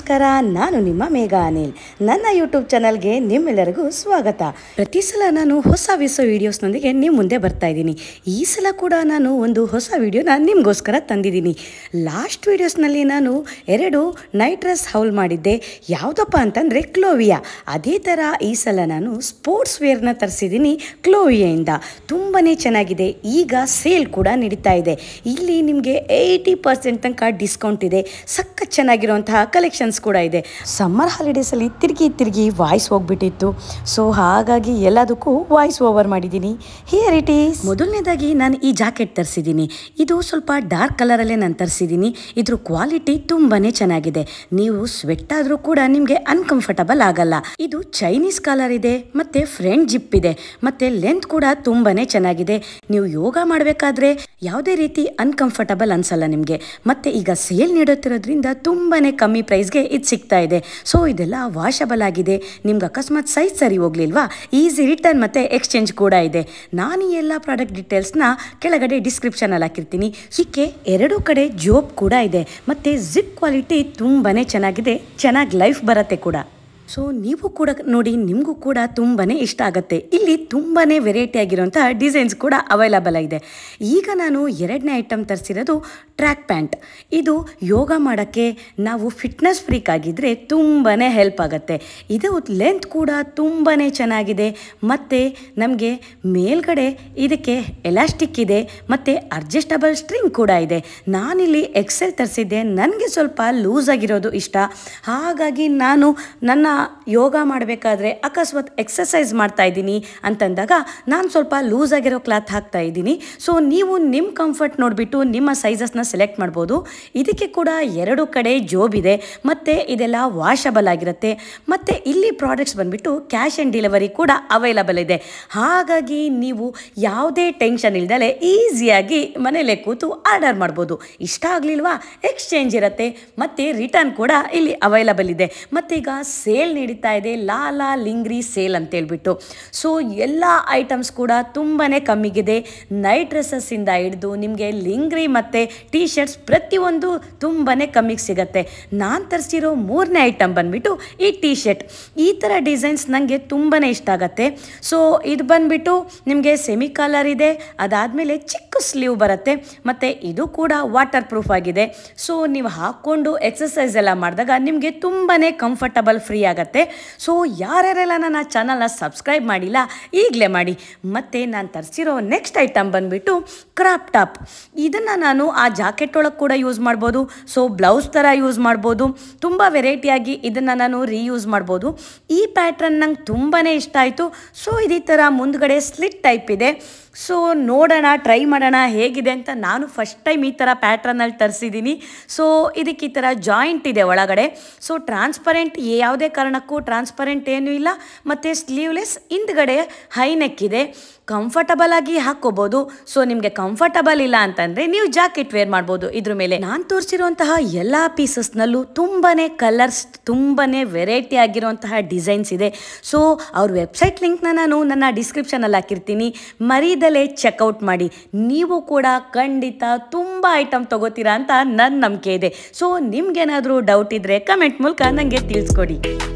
ನಮಸ್ಕಾರ ನಾನು ನಿಮ್ಮ ಮೇಘ ಅನಿಲ್ ನನ್ನ ಯೂಟ್ಯೂಬ್ ಚಾನಲ್ಗೆ ನಿಮ್ಮೆಲ್ಲರಿಗೂ ಸ್ವಾಗತ ಪ್ರತಿ ಸಲ ನಾನು ಹೊಸ ಹೊಸ ವೀಡಿಯೋಸ್ನೊಂದಿಗೆ ನಿಮ್ಮ ಮುಂದೆ ಬರ್ತಾ ಇದ್ದೀನಿ ಈ ಸಲ ಕೂಡ ನಾನು ಒಂದು ಹೊಸ ವಿಡಿಯೋನ ನಿಮಗೋಸ್ಕರ ತಂದಿದ್ದೀನಿ ಲಾಸ್ಟ್ ವೀಡಿಯೋಸ್ನಲ್ಲಿ ನಾನು ಎರಡು ನೈಟ್ ಡ್ರೆಸ್ ಹೌಲ್ ಮಾಡಿದ್ದೆ ಯಾವುದಪ್ಪ ಅಂತಂದರೆ ಕ್ಲೋವಿಯಾ ಅದೇ ಥರ ಈ ಸಲ ನಾನು ಸ್ಪೋರ್ಟ್ಸ್ ವೇರ್ನ ತರಿಸಿದ್ದೀನಿ ಕ್ಲೋವಿಯಿಂದ ತುಂಬಾ ಚೆನ್ನಾಗಿದೆ ಈಗ ಸೇಲ್ ಕೂಡ ನಡೀತಾ ಇದೆ ಇಲ್ಲಿ ನಿಮಗೆ ಏಯ್ಟಿ ಪರ್ಸೆಂಟ್ ತನಕ ಡಿಸ್ಕೌಂಟ್ ಇದೆ ಸಖತ್ ಚೆನ್ನಾಗಿರುವಂತಹ ಕಲೆಕ್ಷನ್ಸ್ ಕೂಡ ಇದೆ ಸಮ್ಮರ್ ಹಾಲಿಡೇಸಲ್ಲಿ ತಿರುಗಿ ತಿರುಗಿ ವಾಯ್ಸ್ ಹೋಗ್ಬಿಟ್ಟಿತ್ತು ಸೊ ಹಾಗಾಗಿ ಎಲ್ಲದಕ್ಕೂ ವಾಯ್ಸ್ ಓವರ್ ಮಾಡಿದ್ದೀನಿ ಹಿಯರ್ ಇಟ್ ಈಸ್ ಮೊದಲನೇದಾಗಿ ನಾನು ಈ ಜಾಕೆಟ್ ತರಿಸಿದ್ದೀನಿ ಇದು ಸ್ವಲ್ಪ ಡಾರ್ಕ್ ಕಲರಲ್ಲೇ ನಾನು ತರಿಸಿದ್ದೀನಿ ಇದ್ರ ಕ್ವಾಲಿಟಿ ತುಂಬಾನೇ ಚೆನ್ನಾಗಿದೆ ನೀವು ಸ್ವೆಟ್ ಆದರೂ ಕೂಡ ನಿಮಗೆ ಅನ್ಕಂಫರ್ಟಬಲ್ ಆಗಲ್ಲ ಇದು ಚೈನೀಸ್ ಕಾಲರ್ ಇದೆ ಮತ್ತೆ ಫ್ರಂಟ್ ಜಿಪ್ ಇದೆ ಮತ್ತೆ ಲೆಂತ್ ಕೂಡ ತುಂಬಾನೇ ಚೆನ್ನಾಗಿದೆ ನೀವು ಯೋಗ ಮಾಡಬೇಕಾದ್ರೆ ಯಾವುದೇ ರೀತಿ ಅನ್ಕಂಫರ್ಟಬಲ್ ಅನ್ಸಲ್ಲ ನಿಮಗೆ ಮತ್ತೆ ಈಗ ಸೇಲ್ ನೀಡುತ್ತಿರೋದ್ರಿಂದ ತುಂಬಾನೇ ಕಮ್ಮಿ ಪ್ರೈಸ್ಗೆ ಇದು ಸಿಗ್ತಾ ಇದೆ ಸೊ ಇದೆಲ್ಲ ವಾಷಬಲ್ ಆಗಿದೆ ನಿಮ್ಗೆ ಅಕಸ್ಮಾತ್ ಸೈಜ್ ಸರಿ ಹೋಗ್ಲಿಲ್ವಾ ಈಸಿ ರಿಟರ್ನ್ ಮತ್ತೆ ಎಕ್ಸ್ಚೇಂಜ್ ಕೂಡ ಇದೆ ನಾನು ಈ ಎಲ್ಲ ಪ್ರಾಡಕ್ಟ್ ಡೀಟೇಲ್ಸ್ನ ಕೆಳಗಡೆ ಡಿಸ್ಕ್ರಿಪ್ಷನಲ್ಲಿ ಹಾಕಿರ್ತೀನಿ ಸಿಕ್ಕೆ ಎರಡು ಕಡೆ ಜೋಬ್ ಕೂಡ ಇದೆ ಮತ್ತೆ ಜಿಪ್ ಕ್ವಾಲಿಟಿ ತುಂಬಾನೇ ಚೆನ್ನಾಗಿದೆ ಚೆನ್ನಾಗಿ ಲೈಫ್ ಬರುತ್ತೆ ಕೂಡ ಸೊ ನೀವು ಕೂಡ ನೋಡಿ ನಿಮಗೂ ಕೂಡ ತುಂಬಾ ಇಷ್ಟ ಆಗುತ್ತೆ ಇಲ್ಲಿ ತುಂಬಾ ವೆರೈಟಿ ಆಗಿರುವಂಥ ಡಿಸೈನ್ಸ್ ಕೂಡ ಅವೈಲಬಲ್ ಇದೆ ಈಗ ನಾನು ಎರಡನೇ ಐಟಮ್ ತರಿಸಿರೋದು ಟ್ರ್ಯಾಕ್ ಪ್ಯಾಂಟ್ ಇದು ಯೋಗ ಮಾಡೋಕ್ಕೆ ನಾವು ಫಿಟ್ನೆಸ್ ಫ್ರೀಕ್ ಆಗಿದ್ದರೆ ತುಂಬಾ ಹೆಲ್ಪ್ ಆಗುತ್ತೆ ಇದು ಲೆಂತ್ ಕೂಡ ತುಂಬಾ ಚೆನ್ನಾಗಿದೆ ಮತ್ತು ನಮಗೆ ಮೇಲ್ಗಡೆ ಇದಕ್ಕೆ ಎಲಾಸ್ಟಿಕ್ ಇದೆ ಮತ್ತು ಅಡ್ಜಸ್ಟಬಲ್ ಸ್ಟ್ರಿಂಗ್ ಕೂಡ ಇದೆ ನಾನಿಲ್ಲಿ ಎಕ್ಸೆಲ್ ತರಿಸಿದ್ದೆ ನನಗೆ ಸ್ವಲ್ಪ ಲೂಸ್ ಆಗಿರೋದು ಇಷ್ಟ ಹಾಗಾಗಿ ನಾನು ನನ್ನ ಯೋಗ ಮಾಡಬೇಕಾದ್ರೆ ಅಕಸ್ಮಾತ್ ಎಕ್ಸಸೈಸ್ ಮಾಡ್ತಾ ಇದ್ದೀನಿ ಅಂತಂದಾಗ ನಾನು ಸ್ವಲ್ಪ ಲೂಸ್ ಆಗಿರೋ ಕ್ಲಾತ್ ಹಾಕ್ತಾ ಇದ್ದೀನಿ ಸೊ ನೀವು ನಿಮ್ಮ ಕಂಫರ್ಟ್ ನೋಡಿಬಿಟ್ಟು ನಿಮ್ಮ ಸೈಜಸ್ನ ಸೆಲೆಕ್ಟ್ ಮಾಡ್ಬೋದು ಇದಕ್ಕೆ ಕೂಡ ಎರಡು ಕಡೆ ಜೋಬ್ ಇದೆ ಮತ್ತು ಇದೆಲ್ಲ ವಾಷಬಲ್ ಆಗಿರುತ್ತೆ ಮತ್ತು ಇಲ್ಲಿ ಪ್ರಾಡಕ್ಟ್ಸ್ ಬಂದುಬಿಟ್ಟು ಕ್ಯಾಶ್ ಆ್ಯಂಡ್ ಡೆಲಿವರಿ ಕೂಡ ಅವೈಲಬಲ್ ಇದೆ ಹಾಗಾಗಿ ನೀವು ಯಾವುದೇ ಟೆನ್ಷನ್ ಇಲ್ದಲೆ ಈಸಿಯಾಗಿ ಮನೇಲೆ ಕೂತು ಆರ್ಡರ್ ಮಾಡ್ಬೋದು ಇಷ್ಟ ಆಗಲಿಲ್ವಾ ಎಕ್ಸ್ಚೇಂಜ್ ಇರುತ್ತೆ ಮತ್ತು ರಿಟರ್ನ್ ಕೂಡ ಇಲ್ಲಿ ಅವೈಲಬಲ್ ಇದೆ ಮತ್ತು ಈಗ ಸೇಲ್ ನಡೀತಾ ಇದೆ ಲಾಲಾ ಲಿಂಗ್ರಿ ಸೇಲ್ ಅಂತ ಹೇಳ್ಬಿಟ್ಟು ಸೊ ಎಲ್ಲ ಐಟಮ್ಸ್ ಕೂಡ ತುಂಬಾ ಕಮ್ಮಿಗಿದೆ ನೈಟ್ ಡ್ರೆಸ್ಸಸ್ಸಿಂದ ಹಿಡಿದು ನಿಮಗೆ ಲಿಂಗ್ರಿ ಮತ್ತು ಟೀ ಶರ್ಟ್ಸ್ ಪ್ರತಿಯೊಂದು ತುಂಬಾ ಕಮ್ಮಿಗೆ ಸಿಗುತ್ತೆ ನಾನು ತರಿಸಿರೋ ಮೂರನೇ ಐಟಮ್ ಬಂದುಬಿಟ್ಟು ಈ ಟೀ ಶರ್ಟ್ ಈ ಥರ ಡಿಸೈನ್ಸ್ ನನಗೆ ತುಂಬಾ ಇಷ್ಟ ಆಗುತ್ತೆ ಸೊ ಇದು ಬಂದುಬಿಟ್ಟು ನಿಮಗೆ ಸೆಮಿ ಕಾಲರ್ ಇದೆ ಅದಾದಮೇಲೆ ಚಿಕ್ಕ ಸ್ಲೀವ್ ಬರುತ್ತೆ ಮತ್ತು ಇದು ಕೂಡ ವಾಟರ್ ಪ್ರೂಫ್ ಆಗಿದೆ ಸೊ ನೀವು ಹಾಕ್ಕೊಂಡು ಎಕ್ಸಸೈಸ್ ಎಲ್ಲ ಮಾಡಿದಾಗ ನಿಮಗೆ ತುಂಬಾ ಕಂಫರ್ಟಬಲ್ ಫ್ರೀ ಆಗುತ್ತೆ ಸೊ ಯಾರ್ಯಾರೆಲ್ಲ ನನ್ನ ಚಾನಲ್ನ ಸಬ್ಸ್ಕ್ರೈಬ್ ಮಾಡಿಲ್ಲ ಈಗಲೇ ಮಾಡಿ ಮತ್ತು ನಾನು ತರಿಸಿರೋ ನೆಕ್ಸ್ಟ್ ಐಟಮ್ ಬಂದುಬಿಟ್ಟು ಕ್ರಾಪ್ ಟಾಪ್ ಇದನ್ನು ನಾನು ಆ ಜಾಕೆಟ್ ಒಳಗೆ ಕೂಡ ಯೂಸ್ ಮಾಡ್ಬೋದು ಸೊ ಬ್ಲೌಸ್ ಥರ ಯೂಸ್ ಮಾಡ್ಬೋದು ತುಂಬ ವೆರೈಟಿಯಾಗಿ ಇದನ್ನು ನಾನು ರೀಯೂಸ್ ಮಾಡ್ಬೋದು ಈ ಪ್ಯಾಟ್ರನ್ ನಂಗೆ ತುಂಬಾ ಇಷ್ಟ ಆಯಿತು ಸೊ ಇದೇ ಥರ ಮುಂದ್ಗಡೆ ಸ್ಲಿಟ್ ಟೈಪ್ ಇದೆ ಸೊ ನೋಡೋಣ ಟ್ರೈ ಮಾಡೋಣ ಹೇಗಿದೆ ಅಂತ ನಾನು ಫಸ್ಟ್ ಟೈಮ್ ಈ ಥರ ಪ್ಯಾಟ್ರನಲ್ಲಿ ತರಿಸಿದ್ದೀನಿ ಸೊ ಇದಕ್ಕೆ ಈ ಥರ ಜಾಯಿಂಟ್ ಇದೆ ಒಳಗಡೆ ಸೊ ಟ್ರಾನ್ಸ್ಪರೆಂಟ್ ಯಾವುದೇ ಕಾರಣಕ್ಕೂ ಟ್ರಾನ್ಸ್ಪರೆಂಟ್ ಏನೂ ಇಲ್ಲ ಮತ್ತು ಸ್ಲೀವ್ಲೆಸ್ ಹಿಂದ್ಗಡೆ ಹೈ ನೆಕ್ ಇದೆ ಕಂಫರ್ಟಬಲ್ ಆಗಿ ಹಾಕ್ಕೋಬೋದು ಸೊ ನಿಮಗೆ ಕಂಫರ್ಟಬಲ್ ಇಲ್ಲ ಅಂತಂದರೆ ನೀವು ಜಾಕೆಟ್ ವೇರ್ ಮಾಡ್ಬೋದು ಇದ್ರ ಮೇಲೆ ನಾನು ತೋರಿಸಿರುವಂತಹ ಎಲ್ಲ ಪೀಸಸ್ನಲ್ಲೂ ತುಂಬಾ ಕಲರ್ಸ್ ತುಂಬಾ ವೆರೈಟಿ ಆಗಿರುವಂತಹ ಡಿಸೈನ್ಸ್ ಇದೆ ಸೊ ಅವ್ರ ವೆಬ್ಸೈಟ್ ಲಿಂಕ್ನ ನಾನು ನನ್ನ ಡಿಸ್ಕ್ರಿಪ್ಷನಲ್ಲಿ ಹಾಕಿರ್ತೀನಿ ಮರೀದಲೇ ಚೆಕ್ಔಟ್ ಮಾಡಿ ನೀವು ಕೂಡ ಖಂಡಿತ ತುಂಬ ಐಟಮ್ ತಗೋತೀರಾ ಅಂತ ನನ್ನ ನಂಬಿಕೆ ಇದೆ ಸೊ ನಿಮ್ಗೇನಾದರೂ ಡೌಟ್ ಇದ್ದರೆ ಕಮೆಂಟ್ ಮೂಲಕ ನನಗೆ ತಿಳಿಸ್ಕೊಡಿ